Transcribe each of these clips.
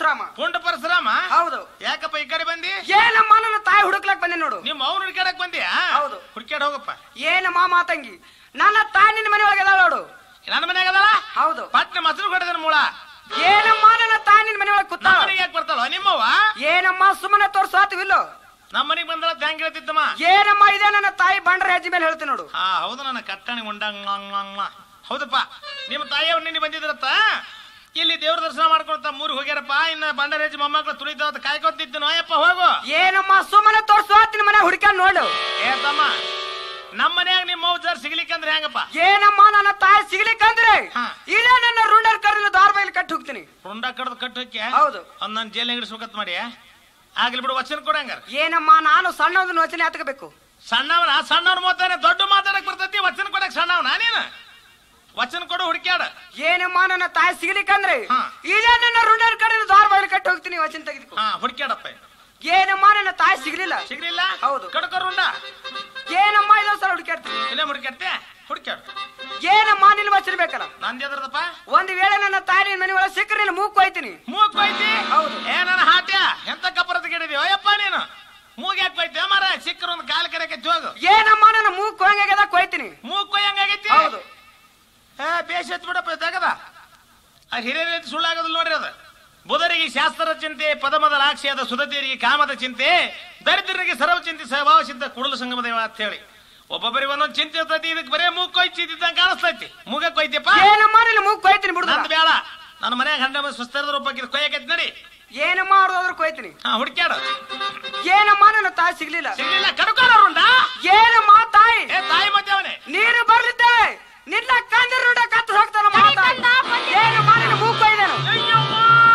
ಪರಶುರಾಮ ಪುಂಡ ಪರಶುರಾಮ ಹೌದು ಯಾಕಪ್ಪ ಈ ಕಡೆ ಬಂದಿ ಏನಮ್ಮ ನನ್ನ ತಾಯಿ ಹುಡುಕ್ಲಕ್ ಬಂದೆ ನೋಡು ನಿಮ್ಮ ಅವ್ನ ಹುಡ್ಕ್ಯಾಡಕ್ ಬಂದಿಯಾ ಹೌದು. ಹುಡ್ಕ್ಯಾಡ ಹೋಗಪ್ಪ ಏನಮ್ಮ ಮಾತಂಗಿ ನನ್ನ ತಾಯಿ ನಿನ್ನ ಮನೆ ಒಳಗೆ ಅದಾಳ ನೋಡು ನನ್ನ ಮನ್ಯಾಗ ಅದಲ್ಲ ಹೌದು ಪಟ್ನ ಮೊಸರು ಕೊಡದನ ಮೂಳ ಏನಮ್ಮ ನನ್ನ ತಾಯಿ ನಿನ್ನ ಮನೆ ಒಳಗೆ ನಮ್ಮ ಕೂತಾಳ ಮನೆಗೆ ಯಾಕೆ ಬರ್ತಾಳ ನಿಮ್ಮವ್ವ ಏನಮ್ಮ ಸುಮ್ಮನೆ ತೋರ್ಸಾತಿವಿಲ್ಲೋ ನಮ್ಮ ಮನೆಗೆ ಬಂದಳ ತ್ಯಾಂಕ್ ಹೇಳ್ತಿದ್ದಮ್ಮ ಏನಮ್ಮ ಇದೆ ನನ್ನ ತಾಯಿ ಬಂಡ್ರ ಹೆಜ್ಜೆ ಮೇಲೆ ಹೇಳ್ತೀನಿ ನೋಡು ಹಾ ಹೌದು ನನ್ನ ಕಟ್ಟಣೆ ಉಂಡಂಗ ಹೌದಪ್ಪ ನಿಮ್ಮ ತಾಯಿಯವ್ರು ನಿನ್ನೆ ಬಂದಿದ್ರತ್ತ ಇಲ್ಲಿ ದೇವ್ರ ದರ್ಶನ ಮಾಡ್ಕೊಳ್ತಾ ಮೂರಿಗೆ ಹೋಗ್ಯಾರಪ್ಪ ಇನ್ನ ಬಂಡರೇಜ್ ಮೊಮ್ಮಕ್ಳು ತುಳಿತಾವತ್ ಕಾಯ್ಕೊತಿದ್ದು ನೋಯಪ್ಪ ಹೋಗು ಏನಮ್ಮ ಸುಮ್ಮನೆ ತೋರ್ಸಾತಿನ ಮನೆ ಹುಡುಕ್ಯಾನ್ ನೋಡು ಏ ತಮ್ಮ ನಮ್ಮ ಮನ್ಯಾಗ ನಿಮ್ಮ ಮೌಜಾರ್ ಸಿಗ್ಲಿಕ್ಕಂದ್ರೆ ಹೆಂಗಪ್ಪ ಏನಮ್ಮ ನನ್ನ ತಾಯಿ ಸಿಗ್ಲಿಕ್ಕಂದ್ರೆ ಹಾ. ಇಲ್ಲೇ ನನ್ನ ರೂಢರ್ ಕರೆದು ದಾರ ಬೈಲಿ ಕಟ್ಟಿ ಹೋಗ್ತೀನಿ ರುಂಡ ಕಡ್ದು ಕಟ್ಟು ಹೋಗ್ಯ ಹೌದು. ಅವ್ನ ನಾನು ಜೈಲ್ ಹಿಡಿಸ್ಬೇಕತ್ ಮಾಡಿ ಆಗ್ಲಿ ಬಿಡು ವಚನ ಕೊಡಂಗಾರ ಏನಮ್ಮ ನಾನು ಸಣ್ಣದನ್ನ ವಚನೆ ಹತ್ಕೋಬೇಕು ಸಣ್ಣವನ ಸಣ್ಣವ್ನ ಮಾತಾನೆ ದೊಡ್ಡ ಮಾತಾಡಕ್ ಬರ್ತೈತಿ ವಚನ ಕೊಡಕ್ ಸಣ್ಣವನ ನೀನು ವಚನ ಕೊಡು ಹುಡುಕ್ಯಾಡ ಏನಮ್ಮ ನನ್ನ ತಾಯಿ ಸಿಗ್ಲಿಕ್ಕಂದ್ರೆ ಹಾ. ಇಲ್ಲೇ ನನ್ನ ರೂಢರ್ ಕರೆದು ದಾರ ಬೈಲಿ ಕಟ್ಟಿ ಹೋಗ್ತೀನಿ ವಚನ ತೆಗೆದುಕೊ ಹಾ ಹುಡುಕ್ಯಾಡಪ್ಪ ಏನಮ್ಮ ನನ್ನ ತಾಯಿ ಸಿಗ್ಲಿಲ್ಲ ಸಿಗ್ಲಿಲ್ಲ ಹೌದು. ಕಡ್ಕೋ ರುಂಡ ಏನಮ್ಮ ಇದೊಂದ್ ಸಲ ಹುಡುಕ್ಯಾಡ್ತೀನಿ ಇಲ್ಲೇ ಹುಡುಕ್ಯಾಡ್ತೆ ಹುಡುಕ್ಯಾಡು ಏನಮ್ಮ ನಿನ್ನ ವಚನ ಬೇಕಲ್ಲ ನಂದು ಎದ್ರದಪ್ಪ ಒಂದ್ ವೇಳೆ ನನ್ನ ತಾಯಿ ನಿನ್ನ ಮನೆ ಒಳಗೆ ಸಿಕ್ಕರೆ ನಿನ್ನ ಮೂಗ್ ಕೊಯ್ತೀನಿ ಮೂಗ್ ಕೊಯ್ತಿ ಹೌದು. ಏ ನನ್ನ ಹಾಟ್ಯ ಎಂತ ಕಪ್ಪರದ ಗಿಡಿದಿ ಅಯ್ಯಪ್ಪ ನೀನು ಮೂಗ್ ಯಾಕೆ ಕೊಯ್ತಿ ಮರ ಸಿಕ್ಕರು ಒಂದು ಕಾಲ್ ಕರೆಕೆ ಜೋಗು ಏನಮ್ಮ ನನ್ನ ಮೂಗ್ ಕೊಯ್ಯಂಗಾಗ್ಯದ ಕೊಯ್ತೀನಿ ಮೂಗ್ ಕೊಯ್ಯಂಗಾಗೈತಿ ಹೌದು ಏ ಬೇಷ್ ಎತ್ ಬಿಡಪ್ಪ ತೆಗದ ಆ ಹಿರಿಯರ ಸುಳ್ಳಾಗೋದಿಲ್ಲ ನೋಡ್ರಿ ಅದು ಬುಧರಿಗೆ ಶಾಸ್ತ್ರದ ಚಿಂತೆ ಪದಮದ ಲಾಕ್ಷಿಯಾದ ಸುಧತಿಯರಿಗೆ ಕಾಮದ ಚಿಂತೆ ದರಿದ್ರರಿಗೆ ಸರ್ವ ಚಿಂತೆ ಸ್ವಭಾವ ಸಿದ್ಧ ಕುಡಲ ಸಂಗಮ ದೇವ ಅಂತ ಹೇಳಿ ಒಬ್ಬೊಬ್ಬರಿಗೆ ಒಂದೊಂದು ಚಿಂತೆ ಇರ್ತೈತಿ ಇದಕ್ಕೆ ಬರೇ ಮೂಗ್ ಕೊಯ್ತಿದ್ದಂಗೆ ಕಾಣಿಸ್ತೈತಿ ಮೂಗ ಕೊಯ್ತಿಯಪ್ಪ ಏನಮ್ಮ ನಿನ್ನ ಮೂಗ್ ಕೊಯ್ತೀನಿ ಬಿಡುದ ನಂದು ಬೇಡ ನನ್ನ ಮನ್ಯಾಗ ಹಂಡ ಸ್ವಸ್ಥರದ ರೂಪಕ್ಕೆ ಕೊಯ್ಯಕೈತಿ ನಡಿ ಏನಮ್ಮ ಅವ್ರದಾದ್ರು ಕೊಯ್ತೀನಿ ಹಾ ಹುಡ್ಕ್ಯಾಡು ಏನಮ್ಮ ನನ್ನ ತಾಯಿ ಸಿಗ್ಲಿಲ್ಲ ಸಿಗ್ಲಿಲ್ಲ ಕಡ್ಕೊಳ್ಳೋರುಂಡ ಏನಮ್ಮ ತಾಯಿ ಏ ತಾಯಿ ಮತ್ತೆ ಅವನೇ ನೀರು ಬರ್ಲಿದ್ದೇವೆ ನಿನ್ನ ಕಂದಿರ ರುಂಡ ಕತ್ತು ಹೋಗ್ತಾನ ಮಾತಾಡಿ ಏನಮ್ಮ ನಿನ್ನ ಮೂಗ್ ಕೊಯ್ದೇನು ಅಯ್ಯವ್ವ!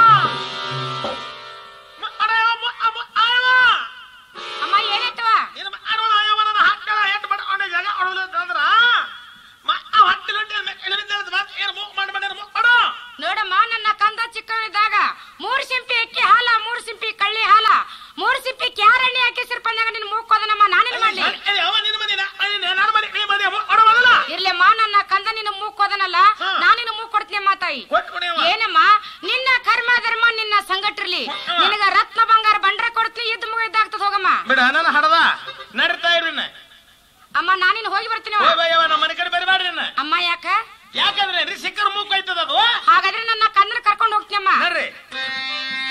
ಮ- ಅಡಯವ, ಮ- ಅಮ್ಮ- ಅಯ್ಯವ್ವ! ಅಮ್ಮ ಏನಾಯ್ತವ ಏನು ಮ- ಅಡವಳ ಅಯ್ಯವ್ವ ನನ್ನ ಹಾಕ್ಯಾಳ, ಹೆಟ್ ಬಡ- ಅವನ ಜಾಗ ಹೊಡ್ದು ಅಂದ್ರ, ಮ- ಆ ಹೊಟ್ಟೆಲ್ ಹೊಟ್ಟೆ ಮೆ- ಎಳವಿದ್ದ ಅಂತ ಮಾತ್ ಏನು ಮೂಗ್ ಮಾಡಿ ಮಾಡ್ಯಾರ, ಮೂಗ್ ಮಾಡು. ನೋಡಮ್ಮ ನನ್ನ ಕಂದ ಚಿಕ್ಕವನಿದ್ದಾಗ ಮೂರ್ ಸಿಂಪಿ ಅಕ್ಕಿ ಹಾಲ ಮೂರ್ ಸಿಂಪಿ ಕಳ್ಳಿ ಹಾಲ ಮೂರ್ ಸಿಂಪಿ ಕ್ಯಾರಣಿ ಹಾಕಿ ಸಿರ್ಪಂದಾಗ ನಿನ್ ಮೂಕೋದನಮ್ಮ ನಾನೇನ್ ಮಾಡ್ಲಿ ಏ, ಅವ್ವ ನಿನ್ನ ಮನೆನ? ಅಯ್ಯ, ನನ್ನ ಮನೆ, ನೀ ಮನೆ, ಮೂಗ್ ಮಾಡು ಮೊದಲ. ಇರ್ಲಮ್ಮ ನನ್ನ ಕಂದ ನಿನ್ನ ಮೂಕೋದನಲ್ಲ ಹಾ. ನಾನಿನ ಮೂಗ್ ಕೊಡ್ತೀನಿ ಅಮ್ಮ ತಾಯಿ ಕೊಟ್ಬಿಡಿ ಅವ್ವ. ಏನಮ್ಮ ನಿನ್ನ ಕರ್ಮ ಧರ್ಮ ನಿನ್ನ ಸಂಗಟ್ರಲಿ ಹಾ. ನಿನಗ ರತ್ನ ಬಂಗಾರ ಬಂಡ್ರೆ ಕೊಡ್ತೀನಿ ಇದ್ದ ಮುಗಿದಾಗ್ತದ ಹೋಗಮ್ಮ ಬಿಡ ನನ್ನ ಹಡದ ನಡೀತಾ ಇರಿ ಇನ್ನ. ಅಮ್ಮ ನಾನಿನ್ ಹೋಗಿ ಬರ್ತೀನಿ ಏ ಅವ್ವ. ಬಯ್ಯವ್ವ, ನಮ್ಮ ಮನೆ ಕಡೆ ಬರಬೇಡ್ರಿ ಇನ್ನ. ಅಮ್ಮ ಯಾಕ ಯಾಕಂದ್ರೆ ರೀ ಸಿಕ್ಕರ್ ಮೂಗ್ ಕೊಯ್ತದ ಅದು ಹಾಗಾದ್ರೆ ನನ್ನ